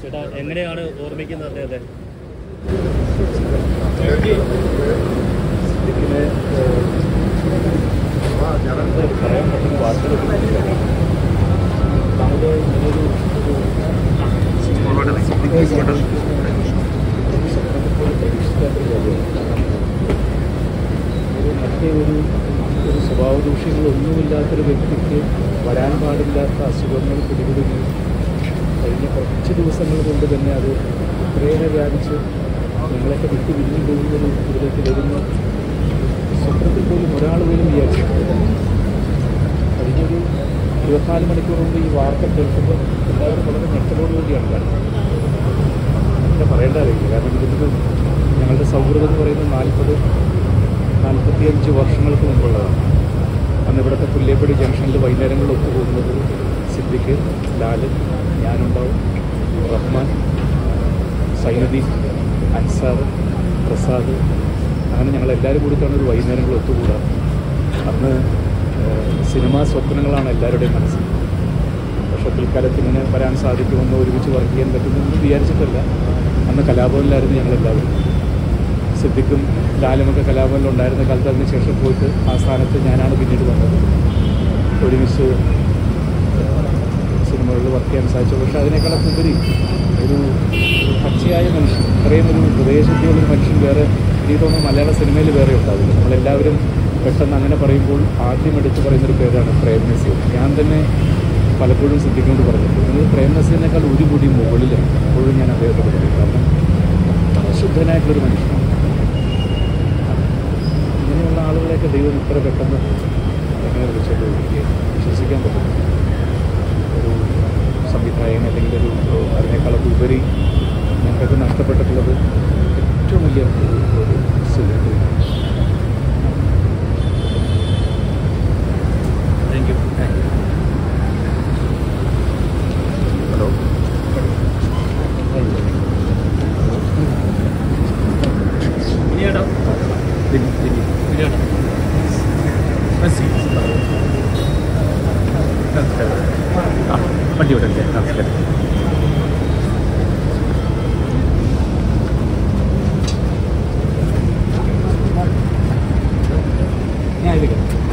ചേട്ടാ എങ്ങനെയാണ് ഓർമ്മിക്കുന്നത് അദ്ദേഹത്തെ ഇതിനെ പറയാൻ പറ്റുന്ന വാർത്തകളൊക്കെ താങ്കളുടെ ഇങ്ങനൊരു ഒരു മറ്റേ ഒരു ഒരു സ്വഭാവ ദൂഷ്യങ്ങളൊന്നുമില്ലാത്തൊരു വ്യക്തിക്ക് വരാൻ പാടില്ലാത്ത അസുഖങ്ങൾ പിടികൂടുകയും കഴിഞ്ഞ കുറച്ച് ദിവസങ്ങൾ കൊണ്ട് തന്നെ അത് ഇത്രയേറെ വ്യാപിച്ച് നിങ്ങളൊക്കെ വിട്ടു പിരിഞ്ഞു പോകുന്നൊരു വിധത്തിലൊരുന്ന് സ്വപ്നത്തിൽ പോലും ഒരാൾ പോലും വിചാരിച്ചിട്ടില്ല കഴിഞ്ഞൊരു ഇരുപത്തിനാല് മണിക്കൂർ കൊണ്ട് ഈ വാർത്ത കേൾക്കുമ്പോൾ എല്ലാവരും വളരെ ഞെട്ടലോടുകൂടിയാണ് കാണുന്നത് അങ്ങനെ പറയേണ്ട അറിയില്ല കാരണം ഇതിന് ഞങ്ങളുടെ സൗഹൃദം എന്ന് പറയുന്നത് നാൽപ്പത് നാൽപ്പത്തിയഞ്ച് വർഷങ്ങൾക്ക് മുമ്പുള്ളതാണ് അന്ന് ഇവിടുത്തെ പുല്ലേപ്പടി ജംഗ്ഷനിൽ വൈകുന്നേരങ്ങളിൽ ഒത്തുകൂടുന്നത് സിദ്ദിഖ് ലാല് ഞാനുണ്ടാവും റഹ്മാൻ സൈനദി അൻസാർ പ്രസാദ് അങ്ങനെ ഞങ്ങൾ എല്ലാവരും കൂടിയിട്ടാണ് ഒരു വൈകുന്നേരങ്ങൾ ഒത്തുകൂടുക അന്ന് ഏഹ്, സിനിമാ സ്വപ്നങ്ങളാണ് എല്ലാവരുടെയും മനസ്സിൽ പക്ഷെ പിൽക്കാലത്ത് ഇങ്ങനെ വരാൻ സാധിക്കുമെന്ന് ഒരുമിച്ച് വർക്ക് ചെയ്യാൻ പറ്റുമെന്ന് വിചാരിച്ചിട്ടല്ല അന്ന് കലാഭവനിലായിരുന്നു ഞങ്ങളെല്ലാവരും സിദ്ദിഖും ലാലുമൊക്കെ കലാഭവനിൽ ഉണ്ടായിരുന്ന കാലത്ത് അതിന് ശേഷം പോയിട്ട് ആ സ്ഥാനത്ത് ഞാനാണ് പിന്നീട് വന്നത് ഒരുമിച്ച് സിനിമകളിൽ വർക്ക് ചെയ്യാൻ സാധിച്ചു പക്ഷേ അതിനേക്കാളൊക്കെ ഉപരി ഒരു ഒരു പച്ചയായ മനുഷ്യൻ ഇത്രയും ഒരു ഹൃദയശുദ്ധിയുള്ളൊരു മനുഷ്യൻ വേറെ എനിക്ക് തോന്നുന്നു മലയാള സിനിമയിൽ വേറെ ഉണ്ടാവില്ല നമ്മളെല്ലാവരും പെട്ടെന്ന് അങ്ങനെ പറയുമ്പോൾ ആദ്യം എടുത്ത് പറയുന്നൊരു പേരാണ് പ്രേം നസീർ ഞാൻ തന്നെ പലപ്പോഴും സിദ്ധിക്കൊണ്ട് പറഞ്ഞിട്ടുണ്ട് നിങ്ങൾ പ്രേം നസീറിനേക്കാൾ ഒരു കൂടി മുകളിലാണ് അപ്പോഴും ഞാൻ അദ്ദേഹത്തോട് പറയും കാരണം ശുദ്ധനായിട്ടുള്ളൊരു മനുഷ്യനാണ് ഇങ്ങനെയുള്ള ആളുകളെയൊക്കെ ദൈവം ഇത്ര പെട്ടെന്ന് എങ്ങനെ വിളിച്ചത് എനിക്ക് വിശ്വസിക്കാൻ പറ്റും ഒരു സംവിധായകൻ അല്ലെങ്കിൽ ഒരു അതിനേക്കാളൊക്കെ ഉപരി ഞങ്ങൾക്ക് നഷ്ടപ്പെട്ടിട്ടുള്ളത് ഏറ്റവും വലിയ ഒരു ഒരു സുഹൃത്ത് താങ്ക് യു ഹലോ ഇനിയേട്ടാ ദിലി ദിലി ഇനിയേട്ടാ മെസ്സി നമസ്കാരം ആ വണ്ടി വിടല്ലേ നമസ്കാരം ഞാൻ ഇത്